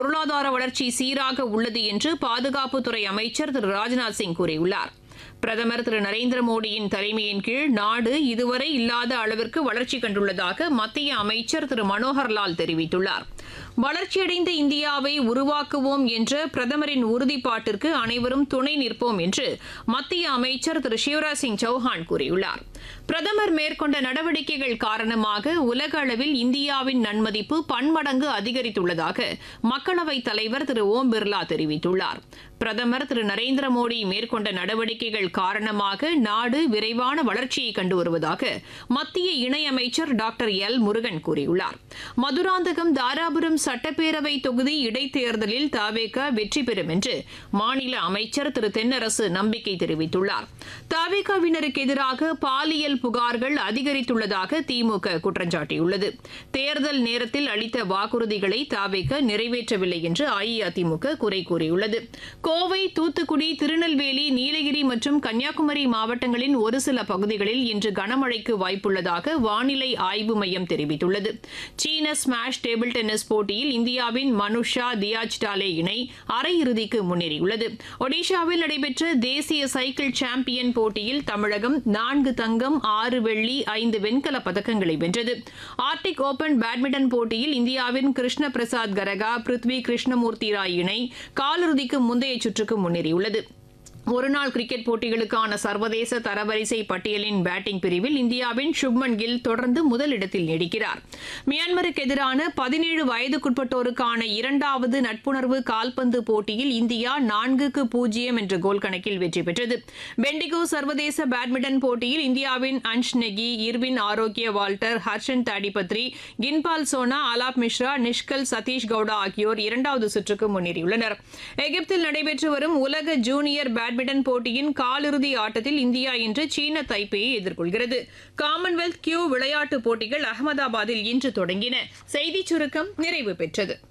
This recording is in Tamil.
பொருளாதார வளர்ச்சி சீராக உள்ளது என்று பாதுகாப்புத்துறை அமைச்சர் திரு ராஜ்நாத் சிங் கூறியுள்ளார் பிரதமர் திரு நரேந்திர மோடியின் தலைமையின் கீழ் நாடு இதுவரை இல்லாத அளவிற்கு வளர்ச்சி கண்டுள்ளதாக மத்திய அமைச்சர் திரு மனோகர்லால் தெரிவித்துள்ளார் வளர்ச்சியடைந்த இந்தியாவை உருவாக்குவோம் என்ற பிரதமரின் உறுதிப்பாட்டிற்கு அனைவரும் துணை நிற்போம் என்று மத்திய அமைச்சர் திரு சிவராஜ் சிங் சௌஹான் கூறியுள்ளார் பிரதமர் மேற்கொண்ட நடவடிக்கைகள் காரணமாக உலக அளவில் இந்தியாவின் நன்மதிப்பு பன்மடங்கு அதிகரித்துள்ளதாக மக்களவைத் தலைவர் திரு ஓம் பிர்லா தெரிவித்துள்ளார் பிரதமர் திரு நரேந்திர மோடி மேற்கொண்ட நடவடிக்கைகள் காரணமாக நாடு விரைவான வளர்ச்சியை கண்டு வருவதாக மத்திய இணையமைச்சர் டாக்டர் எல் முருகன் கூறியுள்ளார் மதுராந்தகம் தாராபுரம் சட்டப்பேரவை தொகுதி இடைத்தேர்தலில் தாவேக வெற்றி பெறும் என்று மாநில அமைச்சர் திரு தென்னரசு நம்பிக்கை தெரிவித்துள்ளார் தாவேகாவினருக்கு எதிராக பாலியல் புகார்கள் அதிகரித்துள்ளதாக திமுக குற்றம் சாட்டியுள்ளது தேர்தல் நேரத்தில் அளித்த வாக்குறுதிகளை தாவேக நிறைவேற்றவில்லை என்று அஇஅதிமுக குறை கூறியுள்ளது கோவை தூத்துக்குடி திருநெல்வேலி நீலகிரி மற்றும் கன்னியாகுமரி மாவட்டங்களின் ஒரு சில பகுதிகளில் இன்று கனமழைக்கு வாய்ப்புள்ளதாக வானிலை ஆய்வு மையம் தெரிவித்துள்ளது சீன ஸ்மாஷ் டேபிள் டென்னிஸ் போட்டியில் இந்தியாவின் மனுஷா தியாஜ்டாலே இணை அரையிறுதிக்கு முன்னேறியுள்ளது ஒடிஷாவில் நடைபெற்ற தேசிய சைக்கிள் சாம்பியன் போட்டியில் தமிழகம் நான்கு தங்கம் ஆறு வெள்ளி ஐந்து வெண்கல பதக்கங்களை வென்றது ஆர்டிக் ஓபன் பேட்மிண்டன் போட்டியில் இந்தியாவின் கிருஷ்ண பிரசாத் கரகா பிருத்வி கிருஷ்ணமூர்த்தி ராய் இணை காலிறுதிக்கு முந்தைய சுற்றுக்கு முன்னேறியுள்ளது ஒருநாள் கிரிக்கெட் போட்டிகளுக்கான சர்வதேச தரவரிசை பட்டியலின் பேட்டிங் பிரிவில் இந்தியாவின் சுப்மன் கில் தொடர்ந்து முதலிடத்தில் நீடிக்கிறார் மியான்மருக்கு எதிரான பதினேழு வயதுக்குட்பட்டோருக்கான இரண்டாவது நட்புணர்வு கால்பந்து போட்டியில் இந்தியா நான்குக்கு பூஜ்ஜியம் என்ற கோல் கணக்கில் வெற்றி பெற்றது பெண்டிகோ சர்வதேச பேட்மிண்டன் போட்டியில் இந்தியாவின் அன்ஷ் நெகி இர்வின் ஆரோக்கிய வால்டர் ஹர்ஷன் தாடிபத்ரி கின்பால் சோனா அலாப் மிஸ்ரா நிஷ்கல் சதீஷ் கவுடா ஆகியோர் இரண்டாவது சுற்றுக்கு முன்னேறியுள்ளனர் எகிப்தில் நடைபெற்று வரும் உலக ஜூனியர் பேட்மிண்டன் போட்டியின் காலிறுதி ஆட்டத்தில் இந்தியா இன்று சீன தைப்பேயை எதிர்கொள்கிறது காமன்வெல்த் கியூ விளையாட்டுப் போட்டிகள் அகமதாபாத்தில் இன்று தொடங்கின செய்திச் சுருக்கம் நிறைவு பெற்றது